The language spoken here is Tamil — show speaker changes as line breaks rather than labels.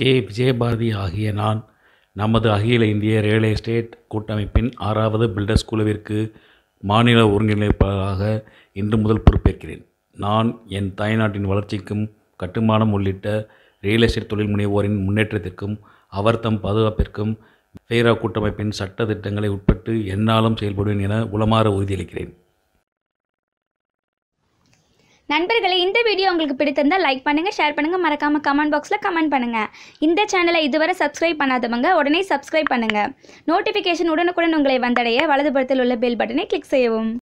கே விஜயபாரதி ஆகிய நான் நமது அகில இந்திய ரியல் எஸ்டேட் கூட்டமைப்பின் ஆறாவது பில்டர்ஸ் குழுவிற்கு மாநில ஒருங்கிணைப்பாளராக இன்று முதல் பொறுப்பேற்கிறேன் நான் என் தாய்நாட்டின் வளர்ச்சிக்கும் கட்டுமானம் உள்ளிட்ட ரியல் எஸ்டேட் தொழில் முனைவோரின் முன்னேற்றத்திற்கும் அவர் தம் பாதுகாப்பிற்கும் ஃபெய்ரா கூட்டமைப்பின் சட்ட திட்டங்களை உட்பட்டு எந்நாளும் செயல்படுவேன் என உளமாற உறுதியளிக்கிறேன்
நண்பர்களே இந்த வீடியோ உங்களுக்கு பிடித்திருந்தால் லைக் பண்ணுங்கள் ஷேர் பண்ணுங்கள் மறக்காமல் கமெண்ட் பாக்ஸில் கமெண்ட் பண்ணுங்கள் இந்த சேனலை இதுவரை சப்ஸ்கிரைப் பண்ணாதவங்க உடனே சப்ஸ்கிரைப் பண்ணுங்கள் நோட்டிஃபிகேஷன் உடனுக்குடன் உங்களை வந்தடைய வலதுபுறத்தில் உள்ள பெல் பட்டனை கிளிக் செய்யவும்